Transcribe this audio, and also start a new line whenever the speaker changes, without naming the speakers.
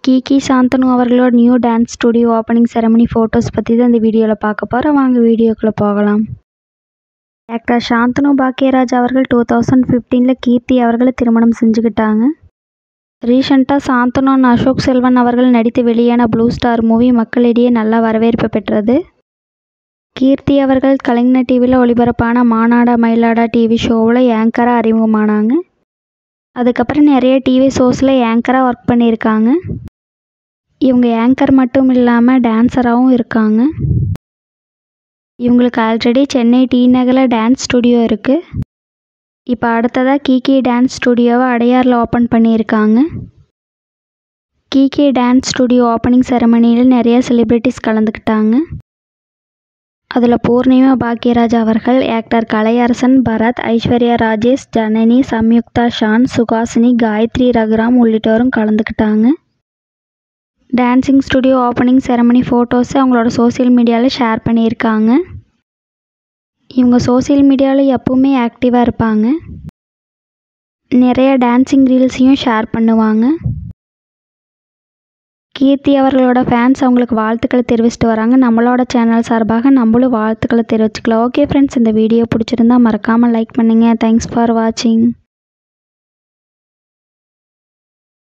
Kiki Shanthanu அவர்களோட new dance studio opening ceremony photos பற்றி தான் இந்த வீடியோவில் பார்க்க போகிறோம் வாங்க வீடியோக்குள்ளே போகலாம் ஆக்டர் சாந்தனு பாக்கியராஜ் அவர்கள் டூ தௌசண்ட் ஃபிஃப்டீனில் கீர்த்தி அவர்களை திருமணம் செஞ்சுக்கிட்டாங்க ரீசெண்டாக சாந்தனு and அசோக் செல்வன் அவர்கள் நடித்து வெளியான ப்ளூ ஸ்டார் மூவி மக்களிடையே நல்ல வரவேற்பு பெற்றது கீர்த்தி அவர்கள் கலைஞர் டிவியில் ஒளிபரப்பான மானாடா மயிலாடா டிவி ஷோவில் ஆங்கராக அறிமுகமானாங்க அதுக்கப்புறம் நிறைய டிவி ஷோஸில் ஆங்கராக ஒர்க் பண்ணியிருக்காங்க இவங்க ஆங்கர் மட்டும் இல்லாமல் டான்ஸராகவும் இருக்காங்க இவங்களுக்கு ஆல்ரெடி சென்னை டி நகரில் டான்ஸ் ஸ்டுடியோ இருக்குது இப்போ அடுத்ததாக கீகே டான்ஸ் ஸ்டுடியோவை அடையாரில் ஓப்பன் பண்ணியிருக்காங்க கீகே டான்ஸ் ஸ்டுடியோ ஓப்பனிங் செரமனியில் நிறைய செலிப்ரிட்டிஸ் கலந்துக்கிட்டாங்க அதில் பூர்ணிமா பாக்யராஜ் அவர்கள் ஆக்டர் கலையரசன் பரத் ஐஸ்வர்யா ராஜேஷ் ஜனனி சம்யுக்தா ஷான் சுகாசினி காயத்ரி ரகுராம் உள்ளிட்டோரும் கலந்துக்கிட்டாங்க டான்சிங் ஸ்டுடியோ ஓப்பனிங் செரமனி ஃபோட்டோஸை அவங்களோட சோஷியல் மீடியாவில் ஷேர் பண்ணியிருக்காங்க இவங்க சோஷியல் மீடியாவில் எப்பவுமே ஆக்டிவாக இருப்பாங்க நிறைய டான்சிங் ரீல்ஸையும் ஷேர் பண்ணுவாங்க கீர்த்தி அவர்களோட ஃபேன்ஸ் அவங்களுக்கு வாழ்த்துக்களை தெரிவிச்சிட்டு வராங்க நம்மளோட சேனல் சார்பாக நம்மளும் வாழ்த்துக்களை தெரிவிச்சுக்கலாம் ஓகே ஃப்ரெண்ட்ஸ் இந்த வீடியோ பிடிச்சிருந்தா மறக்காமல் லைக் பண்ணுங்கள் தேங்க்ஸ் ஃபார் வாட்சிங்